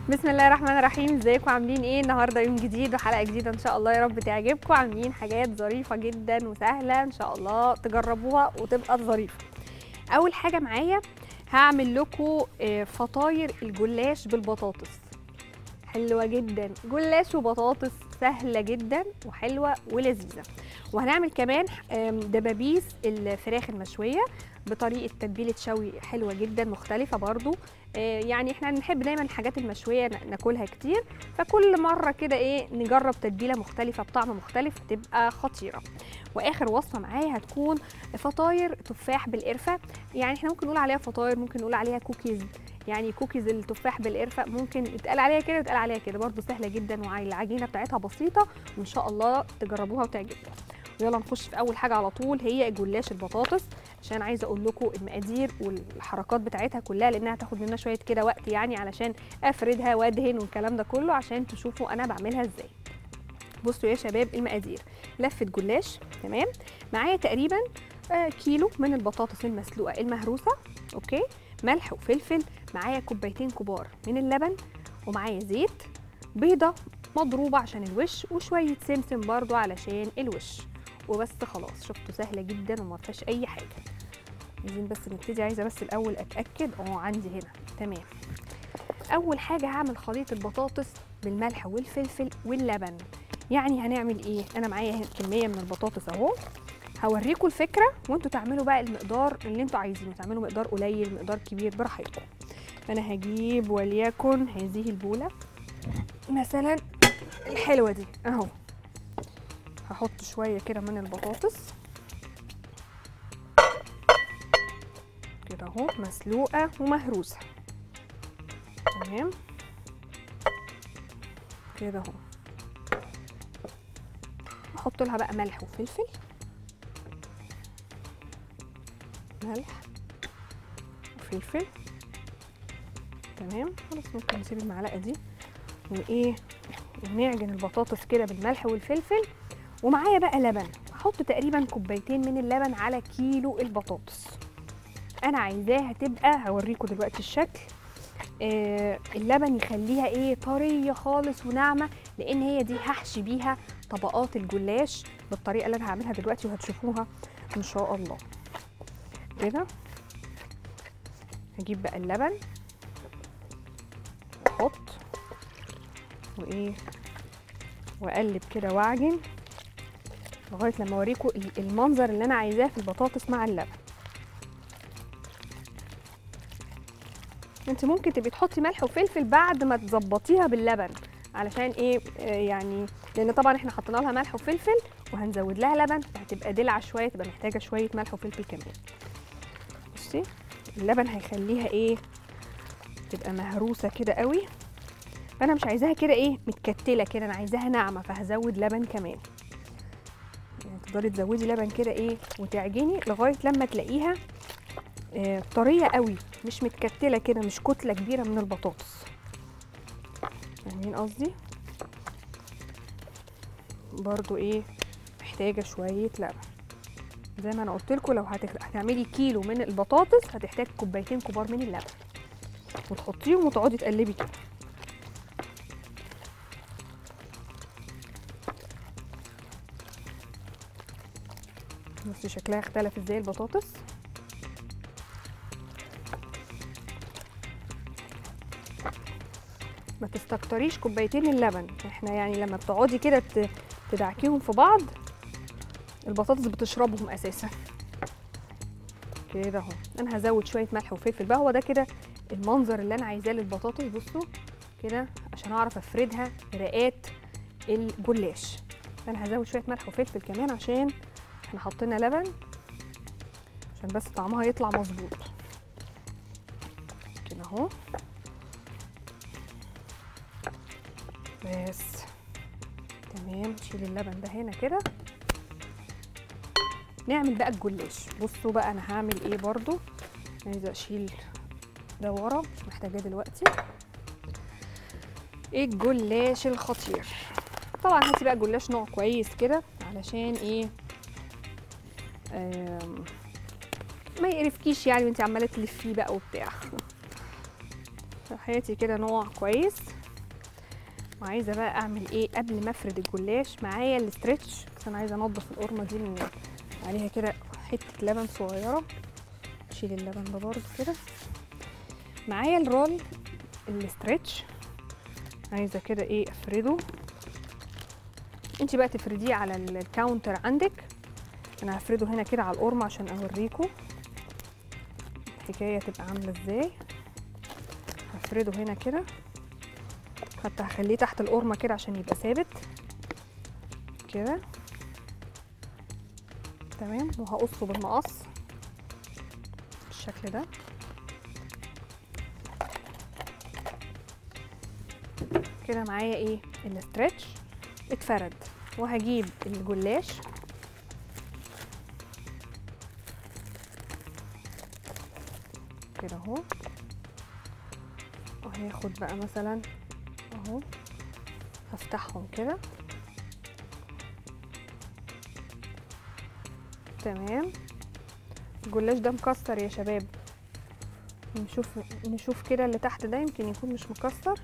بسم الله الرحمن الرحيم ازيكم عاملين ايه النهارده يوم جديد وحلقه جديده ان شاء الله يا رب تعجبكم عاملين حاجات ظريفه جدا وسهله ان شاء الله تجربوها وتبقى ظريفه اول حاجه معايا هعمل لكم آه، فطاير الجلاش بالبطاطس حلوه جدا جلاش وبطاطس سهله جدا وحلوه ولذيذه وهنعمل كمان آم، دبابيس الفراخ المشويه بطريقه تتبيله شوي حلوه جدا مختلفه برضو آه، يعني احنا بنحب دايما الحاجات المشويه نا- ناكلها كتير فكل مره كده ايه نجرب تتبيله مختلفه بطعم مختلف تبقى خطيره واخر وصفه معايا هتكون فطاير تفاح بالقرفه يعني احنا ممكن نقول عليها فطاير ممكن نقول عليها كوكيز يعني كوكيز التفاح بالقرفه ممكن يتقال عليها كده ويتقال عليها كده برضو سهله جدا والعجينه بتاعتها بسيطه وان شاء الله تجربوها وتعجبكم ويلا نخش في اول حاجه على طول هي جلاش البطاطس عشان عايزه اقول لكم المقادير والحركات بتاعتها كلها لانها هتاخد لنا شويه كده وقت يعني علشان افردها وادهن والكلام ده كله عشان تشوفوا انا بعملها ازاي بصوا يا شباب المقادير لفه جلاش تمام معايا تقريبا آه، كيلو من البطاطس المسلوقه المهروسه اوكي ملح وفلفل معايا كوبايتين كبار من اللبن ومعايا زيت بيضه مضروبه عشان الوش وشويه سمسم برضو علشان الوش وبس خلاص شفتوا سهله جدا وما فيهاش اي حاجه عايزين بس نبتدي عايزه بس الاول اتاكد اه عندي هنا تمام اول حاجه هعمل خليط البطاطس بالملح والفلفل واللبن يعني هنعمل ايه انا معايا هنا كميه من البطاطس اهو هوريكم الفكره وانتوا تعملوا بقى المقدار اللي انتوا عايزينه تعملوا مقدار قليل مقدار كبير براحتكم فانا هجيب وليكن هذه البوله مثلا الحلوه دي اهو هحط شويه كده من البطاطس كده اهو مسلوقه ومهروسه تمام كده اهو احط لها بقى ملح وفلفل ملح وفلفل تمام خلاص ممكن نسيب المعلقه دي وايه ونعجن البطاطس كده بالملح والفلفل ومعايا بقى لبن هحط تقريبا كوبايتين من اللبن على كيلو البطاطس انا عايزاها تبقى هوريكم دلوقتي الشكل آه اللبن يخليها ايه طريه خالص وناعمه لان هي دي هحشي بيها طبقات الجلاش بالطريقه اللي انا هعملها دلوقتي وهتشوفوها ان شاء الله كده هجيب بقى اللبن احط وايه واقلب كده واعجن لغايه لما اوريكم ال- المنظر اللي انا عايزاه في البطاطس مع اللبن انت ممكن تبقي تحطي ملح وفلفل بعد ما تظبطيها باللبن علشان ايه آه يعني لان طبعا احنا حطينا لها ملح وفلفل وهنزود لها لبن فهتبقى دلعه شويه تبقى محتاجه شويه ملح وفلفل كمان بصي اللبن هيخليها ايه تبقى مهروسه كده قوي فانا مش عايزاها كده ايه متكتله كده انا عايزاها ناعمه فهزود لبن كمان يعني تقدري تزودي لبن كده ايه وتعجني لغايه لما تلاقيها آه، طريه قوي مش متكتله كده مش كتله كبيره من البطاطس فاهمين قصدي برضو ايه محتاجه شويه لبن زي ما انا قلت لكم لو هتخ- هتعملي كيلو من البطاطس هتحتاج كوبايتين كبار من اللبن وتحطيهم وتقعدي تقلبي كده بصي شكلها اختلف ازاي البطاطس ما تستكتريش كوبايتين اللبن احنا يعني لما بتقعدي كده ت- تدعكيهم في بعض البطاطس بتشربهم اساسا كده اهو انا هزود شويه ملح وفلفل بقى هو ده كده المنظر اللي انا عايزاه للبطاطس بصوا كده عشان اعرف افردها رقات الجلاش انا هزود شويه ملح وفلفل كمان عشان احنا حطينا لبن عشان بس طعمها يطلع مظبوط كده اهو بس تمام شيل اللبن ده هنا كده نعمل بقى الجلاش بصوا بقى انا هعمل ايه برضو عايزه اشيل ده ورا مش محتاجاه دلوقتي ايه الجلاش الخطير طبعا هاتي بقى جلاش نوع كويس كده علشان ايه آم، ما يقرفكيش يعني وانت عماله تلفيه بقى وبتاع هاتي كده نوع كويس وعايزه بقى اعمل ايه قبل ما افرد الجلاش معايا الاسترتش بس انا عايزه انضف القرمه دي من عليها كده حته لبن صغيره اشيل اللبن ده برضه كده معايا الرول الاسترتش عايزه كده ايه افرده انت بقى تفرديه على ال- الكاونتر عندك انا هفرده هنا كده على القرمه عشان اوريكم الحكايه تبقى عامله ازاي هفرده هنا كده حتى هخليه تحت القرمه كده عشان يبقى ثابت كده تمام وهقصه بالمقص بالشكل ده كده معايا ايه الاسترتش اتفرد وهجيب الجلاش كده اهو وهاخد بقى مثلا اهو هفتحهم كده تمام الجلاش ده مكسر يا شباب نشوف نشوف كده اللي تحت ده يمكن يكون مش مكسر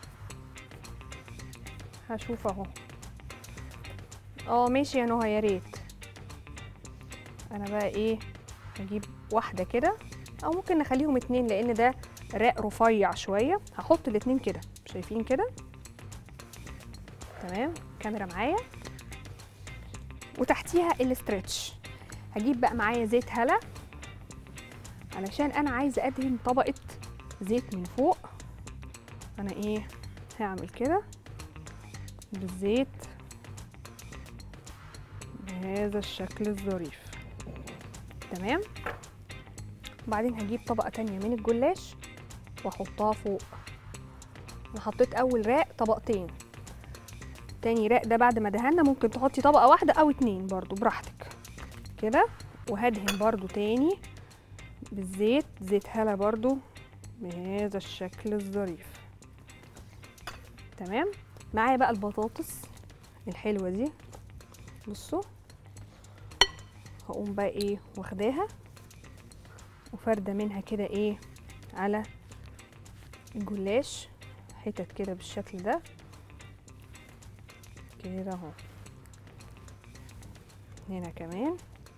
هشوف اهو اه ماشي يا نهى يا ريت انا بقى ايه هجيب واحده كده او ممكن نخليهم اتنين لان ده راق رفيع شويه هحط الاتنين كده شايفين كده تمام كاميرا معايا وتحتيها الاسترتش هجيب بقى معايا زيت هلا علشان انا عايزه ادهن طبقه زيت من فوق انا ايه هعمل كده بالزيت بهذا الشكل الظريف تمام وبعدين هجيب طبقة تانية من الجلاش واحطها فوق انا حطيت اول راق طبقتين تاني راق ده بعد ما دهنا ممكن تحطي طبقة واحدة او اتنين برضو براحتك كده وهدهن برضو تاني بالزيت زيت هلا برضو بهذا الشكل الظريف تمام معايا بقى البطاطس الحلوة دي بصوا هقوم بقى ايه واخداها وفردة منها كده ايه على الجلاش حتت كده بالشكل ده كده اهو هنا كمان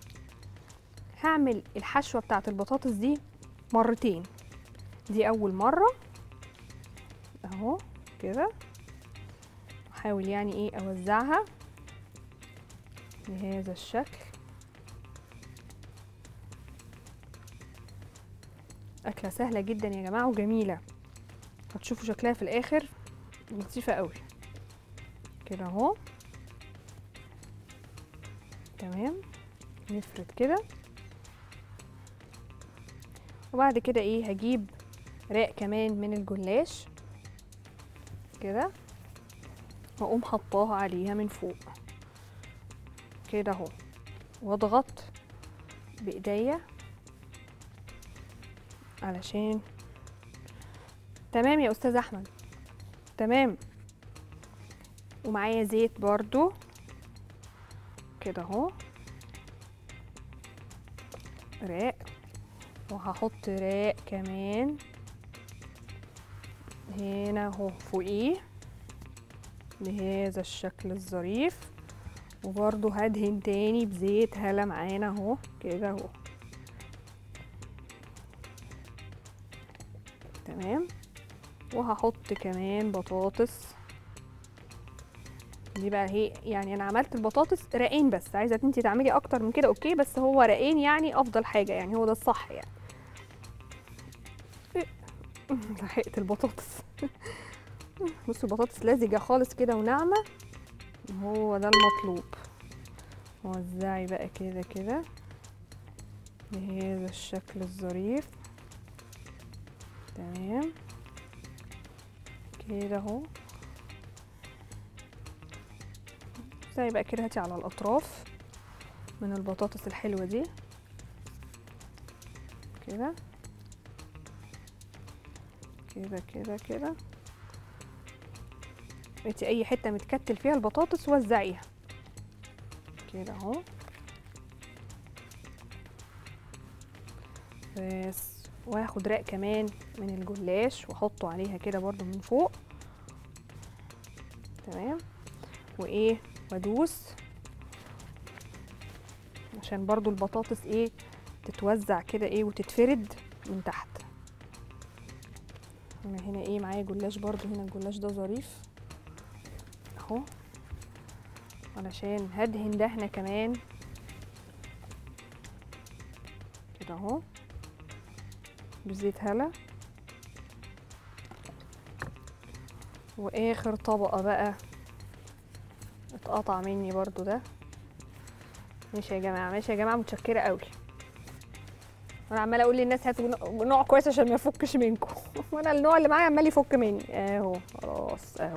هعمل الحشوة بتاعت البطاطس دي مرتين دي اول مرة اهو كده احاول يعني ايه اوزعها بهذا الشكل أكلة سهلة جدا يا جماعة وجميلة هتشوفوا شكلها في الآخر لطيفة قوي كده اهو تمام نفرد كده وبعد كده ايه هجيب راق كمان من الجلاش كده واقوم حطاها عليها من فوق كده اهو واضغط بايديا علشان تمام يا استاذ احمد تمام ومعايا زيت برضو كده اهو راق وهحط راق كمان هنا اهو فوقيه بهذا الشكل الظريف وبرضو هدهن تاني بزيت هلا معانا اهو كده اهو تمام وهحط كمان بطاطس دي بقى هي يعني انا عملت البطاطس رقين بس عايزه انتي تعملي اكتر من كده اوكي بس هو رقين يعني افضل حاجه يعني هو ده الصح يعني لحقت البطاطس بصوا البطاطس لزجه خالص كده وناعمه هو ده المطلوب وزعي بقى كده كده بهذا الشكل الظريف تمام كده اهو زي بقى كده هاتي على الاطراف من البطاطس الحلوه دي كده كده كده كده هاتي اي حته متكتل فيها البطاطس وزعيها كده اهو بس واخد راق كمان من الجلاش واحطه عليها كده برضو من فوق تمام وايه وادوس عشان برضو البطاطس ايه تتوزع كده ايه وتتفرد من تحت انا هنا ايه معايا جلاش برضو هنا الجلاش ده ظريف اهو علشان هدهن دهنه كمان كده اهو بزيت هلا واخر طبقه بقى اتقطع مني برضو ده ماشي يا جماعه ماشي يا جماعه متشكره قوي انا عماله اقول للناس هاتوا نوع كويس عشان ما يفكش منكم وانا النوع اللي معايا عمال يفك مني اهو خلاص اهو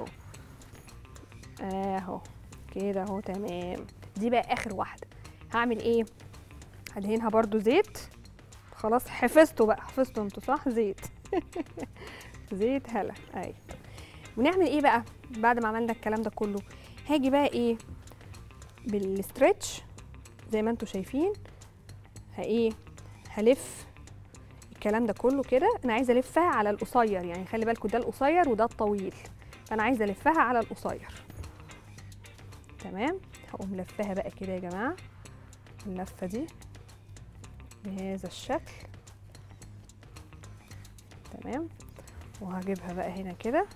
اهو كده اهو تمام دي بقى اخر واحده هعمل ايه هدهنها برضو زيت خلاص حفظتوا بقى حفظتوا انتوا صح زيت زيت هلا ايوه ونعمل ايه بقى بعد ما عملنا الكلام ده كله هاجي بقى ايه بالستريتش زي ما انتوا شايفين ها ايه هلف الكلام ده كله كده انا عايزه الفها على القصير يعني خلي بالكوا ده القصير وده الطويل فانا عايزه الفها على القصير تمام هقوم لفها بقى كده يا جماعه اللفه دي بهذا الشكل تمام وهجيبها بقى هنا كده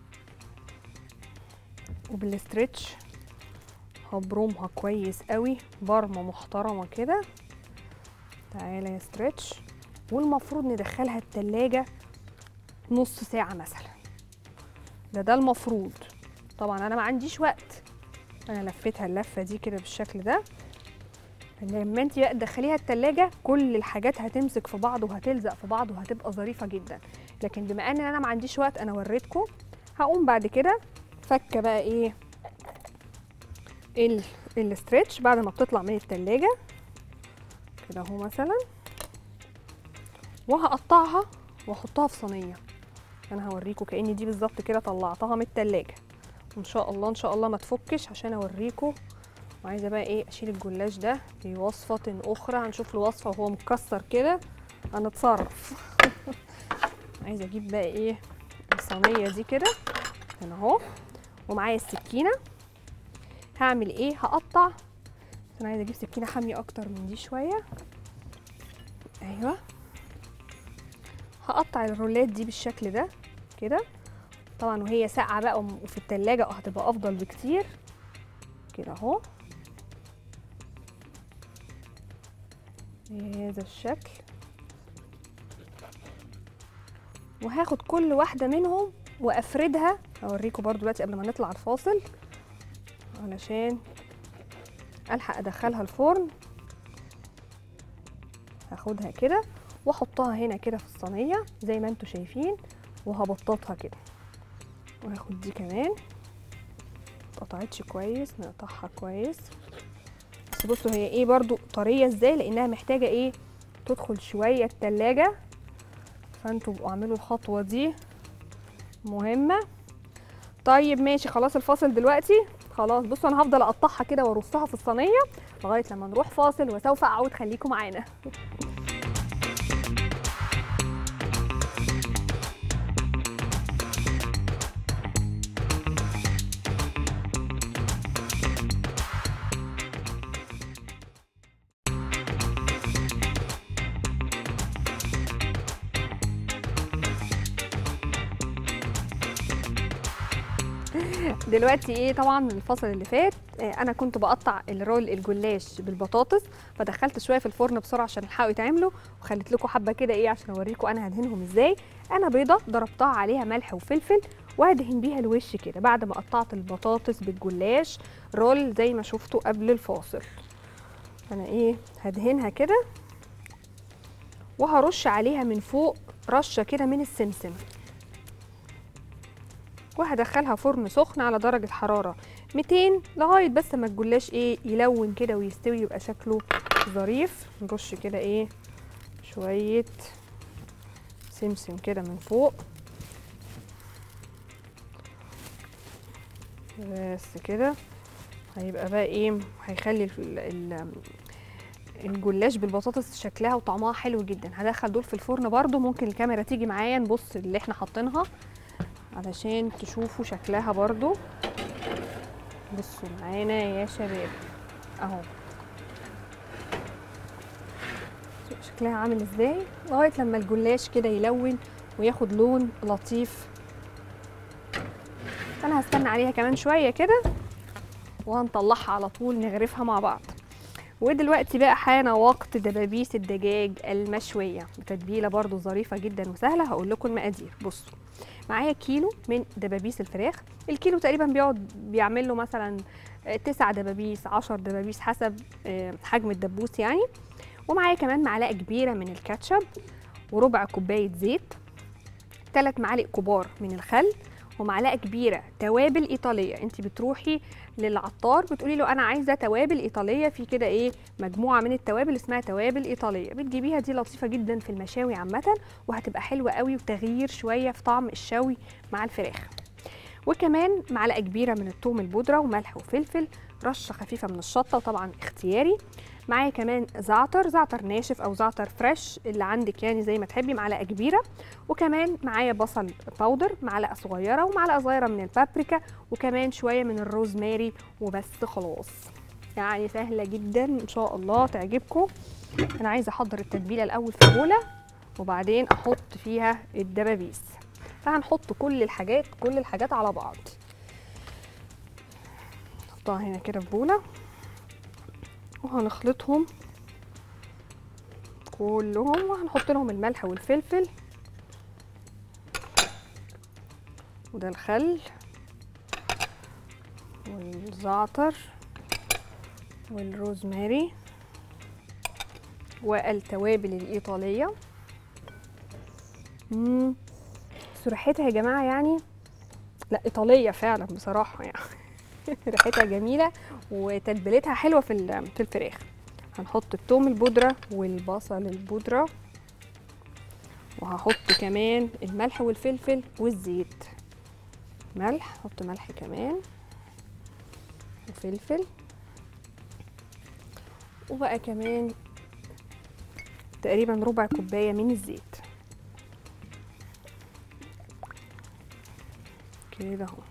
وبالستريتش هبرمها كويس قوي برمه محترمه كده تعالى يا ستريتش والمفروض ندخلها التلاجة نص ساعة مثلا ده ده المفروض طبعا انا ما عنديش وقت انا لفيتها اللفة دي كده بالشكل ده لما انت بقى تدخليها التلاجة كل الحاجات هتمسك في بعض وهتلزق في بعض وهتبقى ظريفة جدا لكن بما ان انا ما عنديش وقت انا وريتكم هقوم بعد كده فكه بقى ايه ال الستريتش بعد ما بتطلع من التلاجة كده اهو مثلا وهقطعها واحطها في صينيه انا هوريكم كاني دي بالظبط كده طلعتها من التلاجة وان شاء الله ان شاء الله ما تفكش عشان اوريكم وعايزه بقى ايه اشيل الجلاش ده في وصفه اخرى هنشوف له وصفه وهو مكسر كده هنتصرف عايزه اجيب بقى ايه الصينيه دي كده هنا اهو ومعايا السكينه هعمل ايه هقطع بس انا عايزه اجيب سكينه حاميه اكتر من دي شويه ايوه هقطع الرولات دي بالشكل ده كده طبعا وهي ساقعه بقى وفي التلاجة هتبقى افضل بكتير كده اهو بهذا الشكل وهاخد كل واحده منهم وافردها هوريكم برضو دلوقتي قبل ما نطلع الفاصل علشان الحق ادخلها الفرن هاخدها كده واحطها هنا كده في الصينيه زي ما انتم شايفين وهبططها كده وهاخد دي كمان اتقطعتش كويس نقطعها كويس بس بصوا هي ايه برضو طريه ازاي لانها محتاجه ايه تدخل شويه التلاجة فانتوا بقوا اعملوا الخطوه دي مهمه طيب ماشي خلاص الفاصل دلوقتي خلاص بصوا انا هفضل اقطعها كده وارصها في الصينيه لغايه لما نروح فاصل وسوف اعود خليكم معانا دلوقتي ايه طبعا الفصل اللي فات آه، انا كنت بقطع الرول الجلاش بالبطاطس فدخلت شويه في الفرن بسرعه عشان يلحقوا يتعملوا وخليت لكم حبه كده ايه عشان اوريكم انا هدهنهم ازاي انا بيضه ضربتها عليها ملح وفلفل وهدهن بيها الوش كده بعد ما قطعت البطاطس بالجلاش رول زي ما شفتوا قبل الفاصل انا ايه هدهنها كده وهرش عليها من فوق رشه كده من السمسم وهدخلها فرن سخن على درجة حرارة 200 لغاية بس ما الجلاش ايه يلون كده ويستوي يبقى شكله ظريف نرش كده ايه شوية سمسم كده من فوق بس كده هيبقى بقى ايه هيخلي ال- ال- الجلاش بالبطاطس شكلها وطعمها حلو جدا هدخل دول في الفرن برضو ممكن الكاميرا تيجي معايا نبص اللي احنا حاطينها علشان تشوفوا شكلها برضو بصوا معانا يا شباب اهو شكلها عامل ازاي لغايه لما الجلاش كده يلون وياخد لون لطيف انا هستنى عليها كمان شويه كده وهنطلعها على طول نغرفها مع بعض ودلوقتي بقى حان وقت دبابيس الدجاج المشويه بتتبيله برضو ظريفه جدا وسهله هقول لكم المقادير بصوا معايا كيلو من دبابيس الفراخ الكيلو تقريبا بيقعد بيعمل له مثلا آه، تسع دبابيس عشر دبابيس حسب آه، حجم الدبوس يعني ومعايا كمان معلقه كبيره من الكاتشب وربع كوبايه زيت ثلاث معالق كبار من الخل ومعلقه كبيره توابل ايطاليه انت بتروحي للعطار بتقولي له انا عايزه توابل ايطاليه في كده ايه مجموعه من التوابل اسمها توابل ايطاليه بتجيبيها دي لطيفه جدا في المشاوي عامه وهتبقى حلوه قوي وتغيير شويه في طعم الشوي مع الفراخ وكمان معلقه كبيره من الثوم البودره وملح وفلفل رشه خفيفه من الشطه وطبعا اختياري معايا كمان زعتر زعتر ناشف او زعتر فريش اللي عندك يعني زي ما تحبي معلقه كبيره وكمان معايا بصل باودر معلقه صغيره ومعلقه صغيره من البابريكا وكمان شويه من الروزماري وبس خلاص يعني سهله جدا ان شاء الله تعجبكم انا عايزه احضر التتبيله الاول في بوله وبعدين احط فيها الدبابيس فهنحط كل الحاجات كل الحاجات على بعض نحطها هنا كده في بوله وهنخلطهم كلهم وهنحط لهم الملح والفلفل وده الخل والزعتر والروزماري والتوابل الإيطالية مم. بس ريحتها يا جماعة يعني لا إيطالية فعلا بصراحة يعني ريحتها جميلة وتتبيلتها حلوة في ال- في الفراخ هنحط الثوم البودرة والبصل البودرة وهحط كمان الملح والفلفل والزيت ملح حط ملح كمان وفلفل وبقى كمان تقريبا ربع كوباية من الزيت كده اهو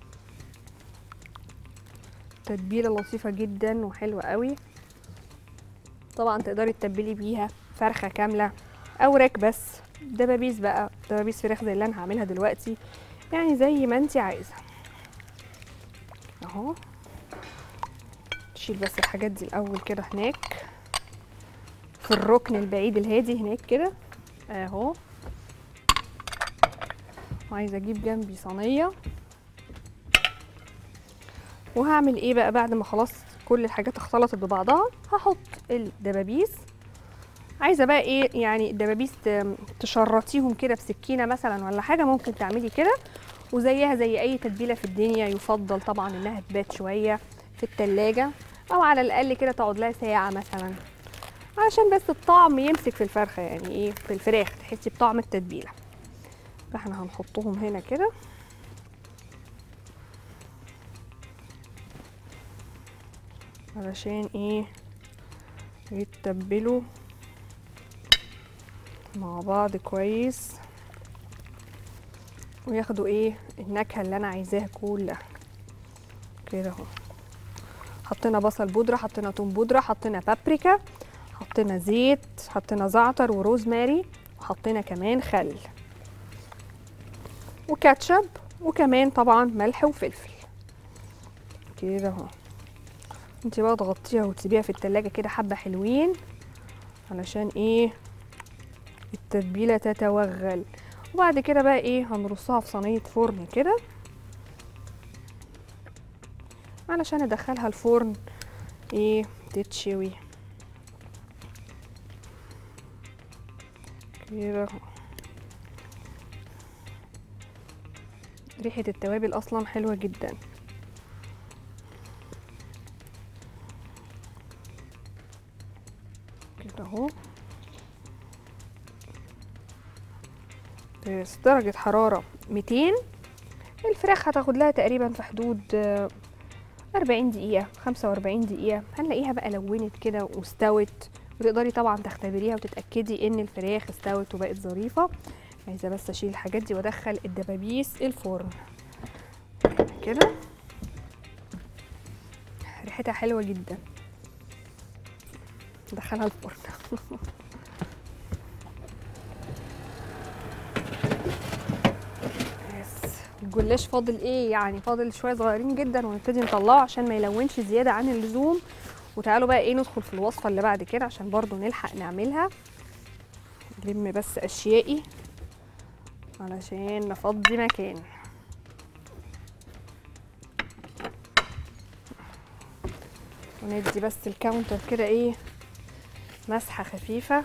تتبيلة لطيفة جدا وحلوة قوي طبعا تقدري تتبلي بيها فرخة كاملة او راك بس دبابيس بقى دبابيس فراخ زي اللي انا هعملها دلوقتي يعني زي ما انت عايزة اهو نشيل بس الحاجات دي الاول كده هناك في الركن البعيد الهادي هناك كده اهو وعايزه اجيب جنبي صينيه وهعمل ايه بقى بعد ما خلاص كل الحاجات اختلطت ببعضها هحط الدبابيس عايزه بقى ايه يعني الدبابيس ت- تشرطيهم كده بسكينه مثلا ولا حاجه ممكن تعملي كده وزيها زي اي تتبيله في الدنيا يفضل طبعا انها تبات شويه في التلاجة او على الاقل كده تقعد لها ساعه مثلا عشان بس الطعم يمسك في الفرخه يعني ايه في الفراخ تحسي بطعم التتبيله فاحنا هنحطهم هنا كده علشان ايه يتبلوا مع بعض كويس وياخدوا ايه النكهه اللي انا عايزاها كلها كده اهو حطينا بصل بودره حطينا توم بودره حطينا بابريكا حطينا زيت حطينا زعتر وروزماري وحطينا كمان خل وكاتشب وكمان طبعا ملح وفلفل كده اهو انت بقى تغطيها وتسيبيها في التلاجة كده حبة حلوين علشان ايه التتبيلة تتوغل وبعد كده بقى ايه هنرصها في صينية فرن كده علشان ادخلها الفرن ايه تتشوي كده اهو ريحة التوابل اصلا حلوة جدا كده اهو بس درجة حرارة 200 الفراخ هتاخد لها تقريبا في حدود آه، 40 دقيقة 45 دقيقة هنلاقيها بقى لونت كده واستوت وتقدري طبعا تختبريها وتتأكدي ان الفراخ استوت وبقت ظريفة عايزة بس اشيل الحاجات دي وادخل الدبابيس الفرن كده ريحتها حلوه جدا ندخلها الفرن بس الجلاش فاضل ايه يعني فاضل شويه صغيرين جدا ونبتدي نطلعه عشان ما يلونش زياده عن اللزوم وتعالوا بقى ايه ندخل في الوصفه اللي بعد كده عشان برضو نلحق نعملها لم بس اشيائي علشان نفضي مكان وندي بس الكاونتر كده ايه مسحه خفيفه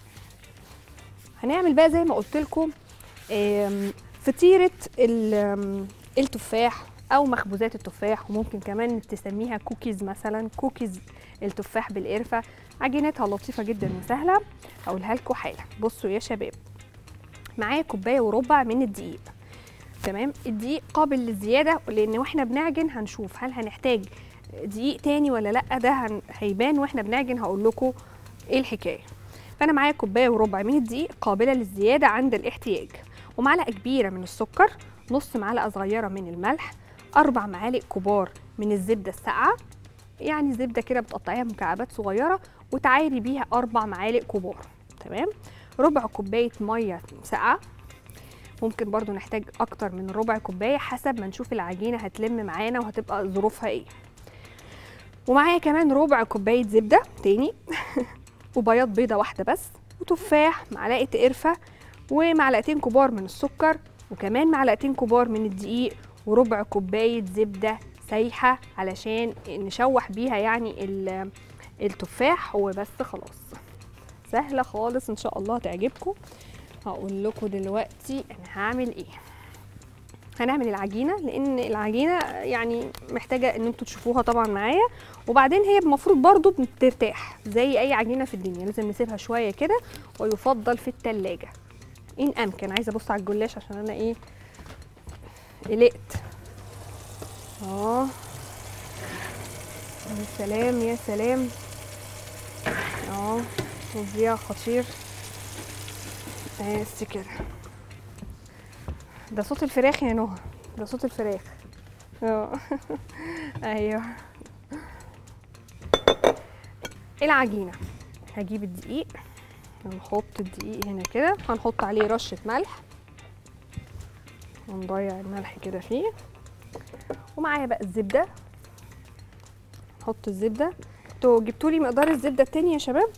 هنعمل بقى زي ما قلت لكم فطيره ال- آم، التفاح او مخبوزات التفاح وممكن كمان تسميها كوكيز مثلا كوكيز التفاح بالقرفه عجينتها لطيفه جدا وسهله هقولها لكم حالا بصوا يا شباب معايا كوبايه وربع من الدقيق تمام الدقيق قابل للزياده لان واحنا بنعجن هنشوف هل هنحتاج دقيق تاني ولا لا ده هن- هيبان واحنا بنعجن هقول لكم ايه الحكايه فانا معايا كوبايه وربع من الدقيق قابله للزياده عند الاحتياج ومعلقه كبيره من السكر نص معلقه صغيره من الملح اربع معالق كبار من الزبده الساقعه يعني زبده كده بتقطعيها مكعبات صغيره وتعايري بيها اربع معالق كبار تمام ربع كوبايه ميه ساقعه ممكن برضو نحتاج اكتر من ربع كوبايه حسب ما نشوف العجينه هتلم معانا وهتبقى ظروفها ايه ومعايا كمان ربع كوبايه زبده تاني وبياض بيضه واحده بس وتفاح معلقه قرفه ومعلقتين كبار من السكر وكمان معلقتين كبار من الدقيق وربع كوبايه زبده سايحه علشان نشوح بيها يعني ال- التفاح وبس خلاص سهله خالص ان شاء الله تعجبكم هقول لكم دلوقتي انا هعمل ايه هنعمل العجينه لان العجينه يعني محتاجه ان انتوا تشوفوها طبعا معايا وبعدين هي المفروض برضو بترتاح زي اي عجينه في الدنيا لازم نسيبها شويه كده ويفضل في التلاجة ان امكن عايزه ابص على الجلاش عشان انا ايه قلقت اه يا سلام يا سلام اه توزيع خطير بس كده ده صوت الفراخ يا نهى ده صوت الفراخ اه ايوه العجينه هجيب الدقيق هنحط الدقيق هنا كده هنحط عليه رشه ملح ونضيع الملح كده فيه ومعايا بقى الزبده نحط الزبده انتوا جبتوا لي مقدار الزبده التاني يا شباب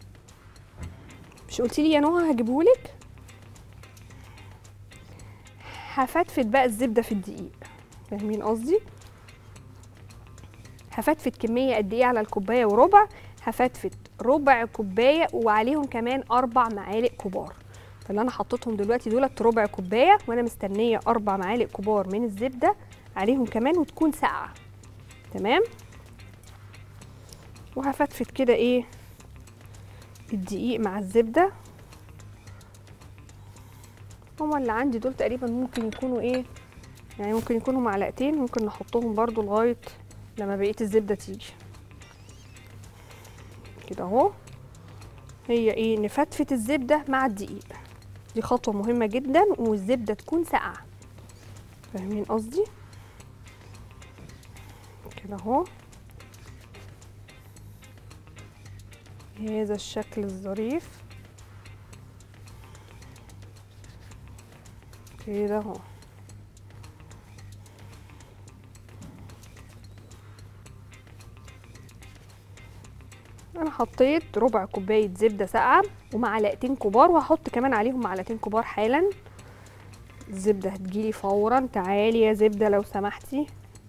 مش قلتي لي يا نهى هجيبهولك هفتفت بقى الزبده في الدقيق فاهمين قصدي هفتفت كميه قد ايه على الكوبايه وربع هفتفت ربع كوبايه وعليهم كمان اربع معالق كبار فاللي انا حطيتهم دلوقتي دولت ربع كوبايه وانا مستنيه اربع معالق كبار من الزبده عليهم كمان وتكون ساقعه تمام وهفتفت كده ايه الدقيق مع الزبده هما اللي عندي دول تقريبا ممكن يكونوا ايه يعني ممكن يكونوا معلقتين ممكن نحطهم برضو لغايه لما بقيه الزبده تيجي كده اهو هي ايه نفتفت الزبده مع الدقيق دي خطوه مهمه جدا والزبده تكون ساقعه فاهمين قصدي كده اهو هذا الشكل الظريف كده اهو انا حطيت ربع كوبايه زبده ساقعه ومعلقتين كبار وهحط كمان عليهم معلقتين كبار حالا الزبده هتجيلي فورا تعالي يا زبده لو سمحتي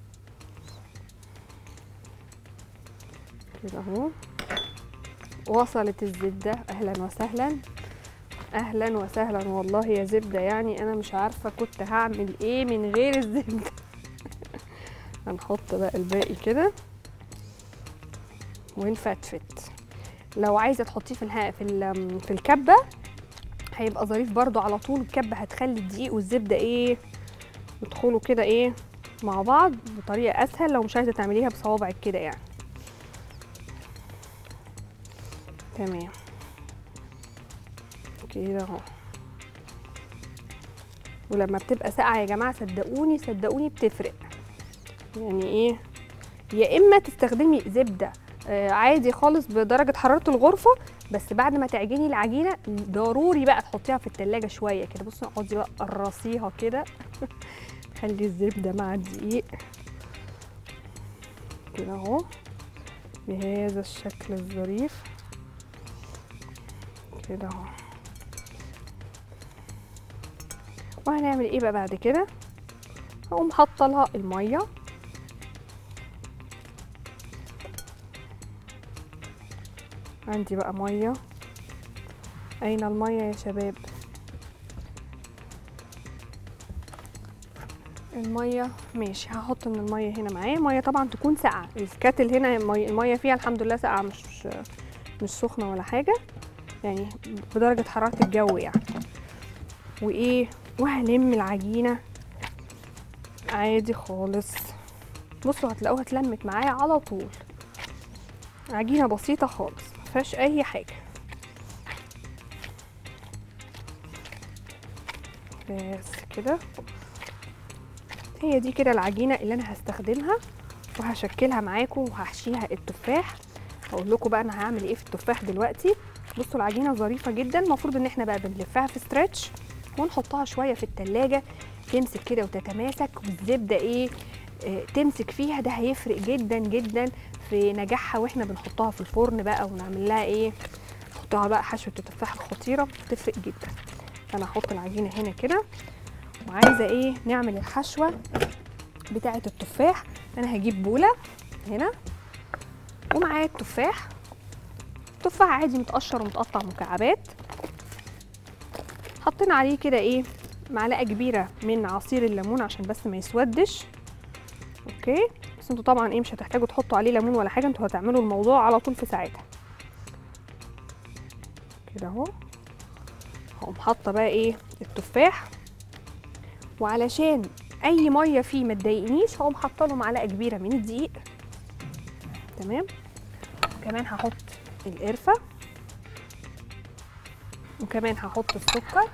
كده اهو وصلت الزبده اهلا وسهلا اهلا وسهلا والله يا زبده يعني انا مش عارفه كنت هعمل ايه من غير الزبده هنحط بقى الباقي كده ونفتفت لو عايزه تحطيه في الها في ال- في الكبه هيبقى ظريف برضو على طول الكبه هتخلي الدقيق والزبده ايه يدخلوا كده ايه مع بعض بطريقه اسهل لو مش عايزه تعمليها بصوابعك كده يعني تمام كده اهو ولما بتبقى ساقعه يا جماعه صدقوني صدقوني بتفرق يعني ايه يا اما تستخدمي زبده آه، عادي خالص بدرجه حراره الغرفه بس بعد ما تعجني العجينه ضروري بقى تحطيها في التلاجة شويه كده بصي اقعدي بقى قرصيها كده خلي الزبده مع الدقيق كده اهو بهذا الشكل الظريف كده اهو وهنعمل ايه بقى بعد كده هقوم حاطه لها الميه عندي بقى ميه اين الميه يا شباب الميه ماشي هحط من الميه هنا معايا ميه طبعا تكون ساقعه الكاتل هنا المي- الميه فيها الحمد لله ساقعه مش مش سخنه ولا حاجه يعني بدرجه حراره الجو يعني وايه وهلم العجينه عادي خالص بصوا هتلاقوها اتلمت معايا على طول عجينه بسيطه خالص مفيهاش اي حاجه بس كده هي دي كده العجينه اللي انا هستخدمها وهشكلها معاكم وهحشيها التفاح هقول لكم بقى انا هعمل ايه في التفاح دلوقتي بصوا العجينه ظريفه جدا المفروض ان احنا بقى بنلفها في ستريتش ونحطها شويه في التلاجة تمسك كده وتتماسك والزبده ايه آه، تمسك فيها ده هيفرق جدا جدا في نجاحها واحنا بنحطها في الفرن بقى ونعمل لها ايه نحطها بقى حشوه التفاح الخطيره بتفرق جدا انا هحط العجينه هنا كده وعايزه ايه نعمل الحشوه بتاعه التفاح انا هجيب بوله هنا ومعايا التفاح تفاح عادي متقشر ومتقطع مكعبات حطينا عليه كده ايه معلقه كبيره من عصير الليمون عشان بس ما يسودش اوكي بس انتوا طبعا ايه مش هتحتاجوا تحطوا عليه ليمون ولا حاجه انتوا هتعملوا الموضوع على طول في ساعتها كده اهو هقوم حاطه بقى ايه التفاح وعلشان اي ميه فيه ما تضايقنيش هقوم حاطه له معلقه كبيره من الدقيق تمام كمان هحط القرفه وكمان هحط السكر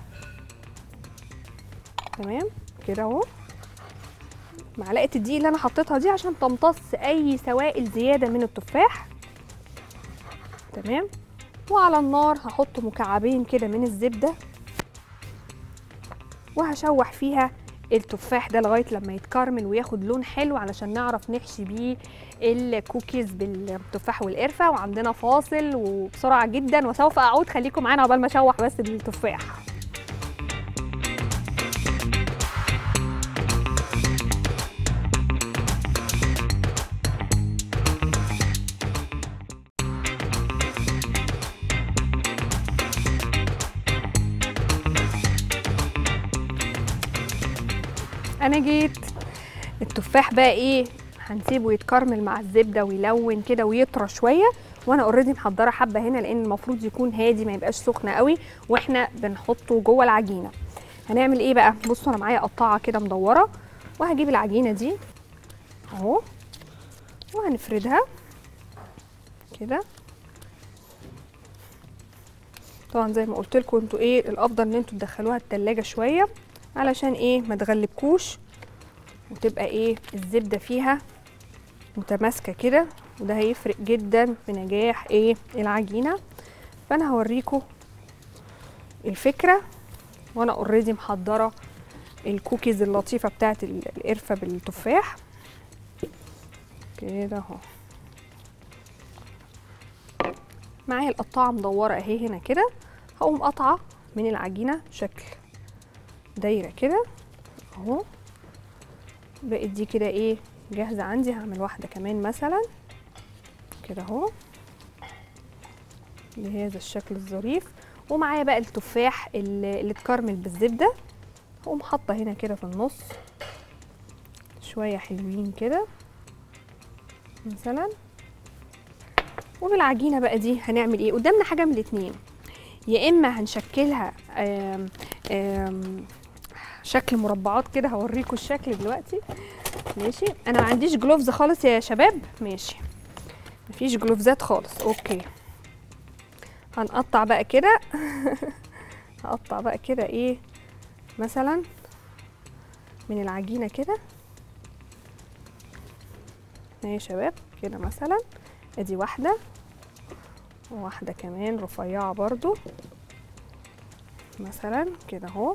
تمام كده اهو معلقه الدقيق اللي انا حطيتها دي عشان تمتص اي سوائل زياده من التفاح تمام وعلى النار هحط مكعبين كده من الزبده وهشوح فيها التفاح ده لغايه لما يتكرمل وياخد لون حلو علشان نعرف نحشي بيه الكوكيز بالتفاح والقرفه وعندنا فاصل وبسرعه جدا وسوف اعود خليكم معانا عقبال ما اشوح بس التفاح انا جيت التفاح بقى ايه هنسيبه يتكرمل مع الزبده ويلون كده ويطرى شويه وانا اوريدي محضره حبه هنا لان المفروض يكون هادي ما يبقاش سخن قوي واحنا بنحطه جوه العجينه هنعمل ايه بقى بصوا انا معايا قطاعه كده مدوره وهجيب العجينه دي اهو وهنفردها كده طبعا زي ما قلت لكم انتوا ايه الافضل ان انتوا تدخلوها التلاجة شويه علشان ايه ما تغلبكوش وتبقى ايه الزبده فيها متماسكه كده وده هيفرق جدا في نجاح ايه العجينه فانا هوريكم الفكره وانا اوريدي محضره الكوكيز اللطيفه بتاعت ال- القرفه بالتفاح كده اهو معايا القطاعه مدوره اهي هنا كده هقوم قطعه من العجينه شكل دايره كده اهو بقت دي كده ايه جاهزه عندي هعمل واحده كمان مثلا كده اهو بهذا الشكل الظريف ومعايا بقى التفاح اللي اللي اتكرمل بالزبده هقوم حاطه هنا كده في النص شويه حلوين كده مثلا وبالعجينه بقى دي هنعمل ايه قدامنا حاجه من الاتنين يا اما هنشكلها آم آم شكل مربعات كده هوريكم الشكل دلوقتي ماشي انا ما عنديش جلوفز خالص يا شباب ماشي مفيش جلوفزات خالص اوكي هنقطع بقى كده هقطع بقى كده ايه مثلا من العجينه كده اهي يا شباب كده مثلا ادي واحده وواحده كمان رفيعه برضو مثلا كده اهو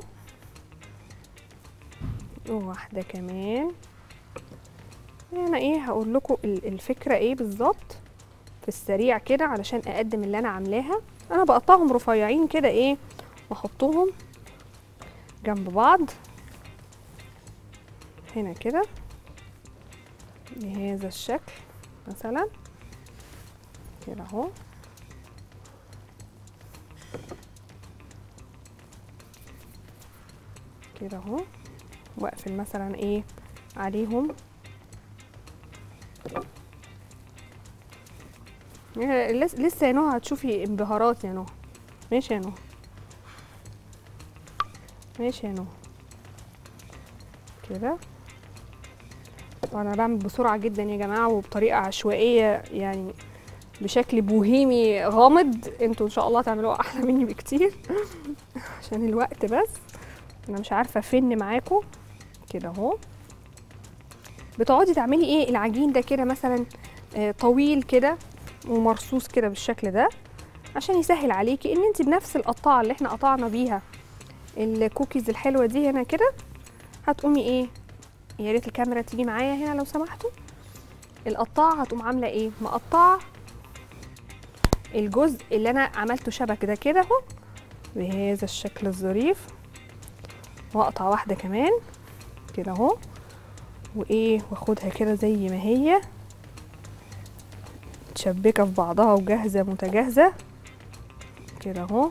وواحده كمان انا ايه هقول لكم الفكره ايه بالظبط في السريع كده علشان اقدم اللي انا عاملاها انا بقطعهم رفيعين كده ايه واحطهم جنب بعض هنا كده بهذا الشكل مثلا كده اهو كده اهو واقفل مثلا ايه عليهم لسه يا نهى هتشوفي انبهارات يا نهى ماشي يا نهى ماشي يا نهى كده وانا بعمل بسرعه جدا يا جماعه وبطريقه عشوائيه يعني بشكل بوهيمي غامض انتوا ان شاء الله تعملوها احلى مني بكتير عشان الوقت بس انا مش عارفه افن معاكم كده اهو بتقعدي تعملي ايه العجين ده كده مثلا آه طويل كده ومرصوص كده بالشكل ده عشان يسهل عليكي ان انت بنفس القطاعه اللي احنا قطعنا بيها الكوكيز الحلوه دي هنا كده هتقومي ايه يا ريت الكاميرا تيجي معايا هنا لو سمحتوا القطاعه هتقوم عامله ايه مقطعه الجزء اللي انا عملته شبك ده كده اهو بهذا الشكل الظريف واقطع واحده كمان كده اهو وايه واخدها كده زي ما هي متشبكه في بعضها وجاهزه متجاهزه كده اهو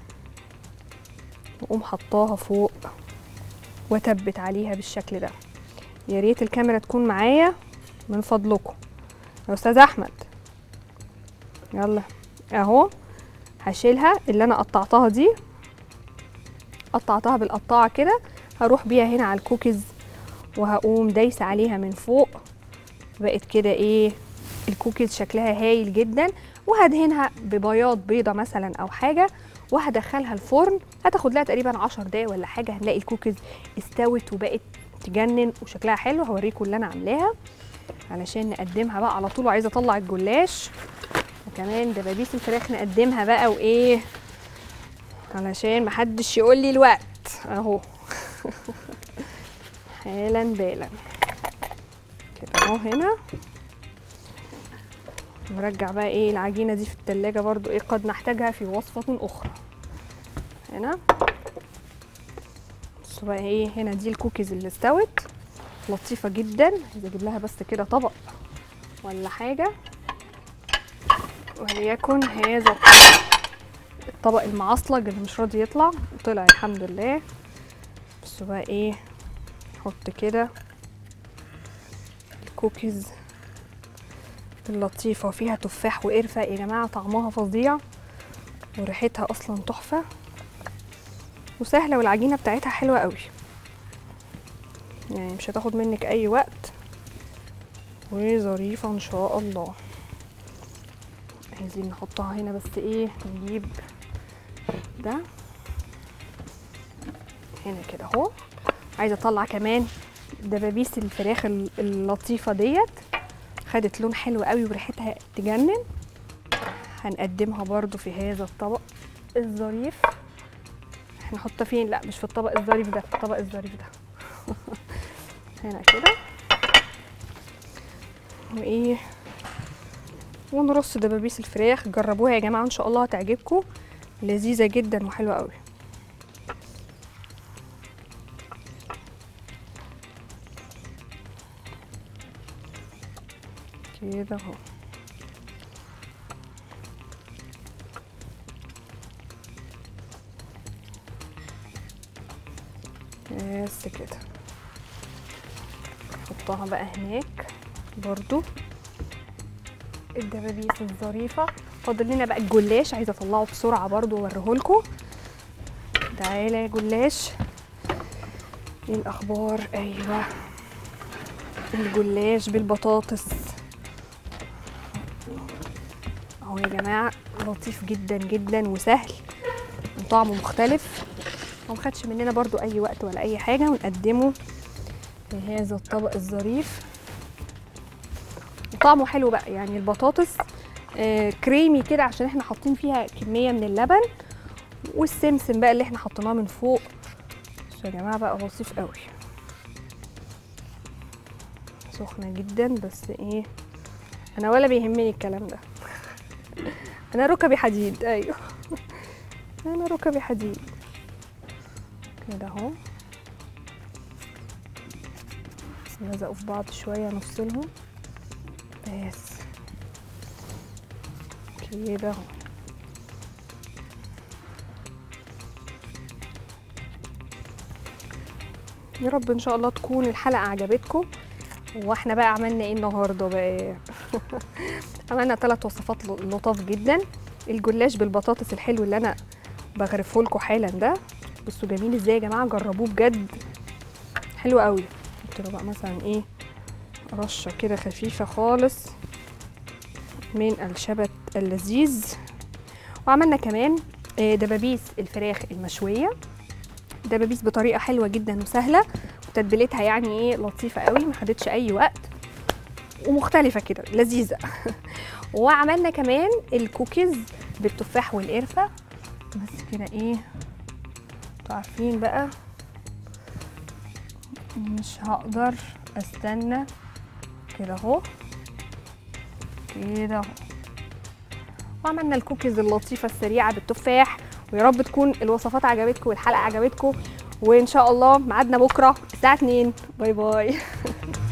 واقوم حطاها فوق واتبت عليها بالشكل ده يا ريت الكاميرا تكون معايا من فضلكم يا استاذ احمد يلا اهو هشيلها اللي انا قطعتها دي قطعتها بالقطاعه كده هروح بيها هنا على الكوكيز وهقوم دايسه عليها من فوق بقت كده ايه الكوكيز شكلها هايل جدا وهدهنها ببياض بيضه مثلا او حاجه وهدخلها الفرن هتاخد لها تقريبا 10 دقايق ولا حاجه هنلاقي الكوكيز استوت وبقت تجنن وشكلها حلو هوريكم اللي انا عاملاها علشان نقدمها بقى على طول وعايزه اطلع الجلاش وكمان دبابيس الفراخ نقدمها بقى وايه علشان محدش يقول لي الوقت اهو حالا بالا كده اهو هنا نرجع بقى ايه العجينه دي في التلاجة برضو ايه قد نحتاجها في وصفه اخرى هنا بصوا بقى ايه هنا دي الكوكيز اللي استوت لطيفه جدا عايزه اجيب لها بس كده طبق ولا حاجه وليكن هذا الطبق الطبق المعصلج اللي مش راضي يطلع وطلع الحمد لله بصوا بقى ايه نحط كده الكوكيز اللطيفه وفيها تفاح وقرفه يا جماعه طعمها فظيع وريحتها اصلا تحفه وسهله والعجينه بتاعتها حلوه قوي يعني مش هتاخد منك اي وقت وظريفه ان شاء الله عايزين نحطها هنا بس ايه نجيب ده هنا كده اهو عايزه اطلع كمان دبابيس الفراخ اللطيفه ديت خدت لون حلو قوي وريحتها تجنن هنقدمها برضو في هذا الطبق الظريف نحطها فين لا مش في الطبق الظريف ده في الطبق الظريف ده هنا كده وايه ونرص دبابيس الفراخ جربوها يا جماعه ان شاء الله هتعجبكم لذيذه جدا وحلوه قوي كده اهو بس كده نحطها بقى هناك برضو الدبابيس الظريفه فاضل لنا بقى الجلاش عايزه اطلعه بسرعه برضو واوريهولكم تعالى يا جلاش ايه الاخبار ايوه الجلاش بالبطاطس اهو يا جماعه لطيف جدا جدا وسهل وطعمه مختلف ومخدش مننا برضو اي وقت ولا اي حاجه ونقدمه في هذا الطبق الظريف وطعمه حلو بقى يعني البطاطس آه كريمي كده عشان احنا حاطين فيها كميه من اللبن والسمسم بقى اللي احنا حطيناه من فوق بصوا يا جماعه بقى لطيف قوي سخنه جدا بس ايه انا ولا بيهمني الكلام ده انا ركبي حديد ايوه انا ركبي حديد كده اهو لزقوا في بعض شويه نفصلهم بس كده اهو يا رب ان شاء الله تكون الحلقه عجبتكم واحنا بقى عملنا ايه النهارده بقى عملنا ثلاث وصفات لطاف جدا الجلاش بالبطاطس الحلو اللي انا بغرفه لكم حالا ده بصوا جميل ازاي يا جماعه جربوه بجد حلو قوي قلت له بقى مثلا ايه رشه كده خفيفه خالص من الشبت اللذيذ وعملنا كمان دبابيس الفراخ المشويه دبابيس بطريقه حلوه جدا وسهله وتتبيلتها يعني ايه لطيفه قوي ما خدتش اي وقت ومختلفه كده لذيذه وعملنا كمان الكوكيز بالتفاح والقرفه بس كده ايه انتوا عارفين بقى مش هقدر استنى كده اهو كده اهو وعملنا الكوكيز اللطيفه السريعه بالتفاح ويا رب تكون الوصفات عجبتكم والحلقه عجبتكم وان شاء الله ميعادنا بكره الساعه 2 باي باي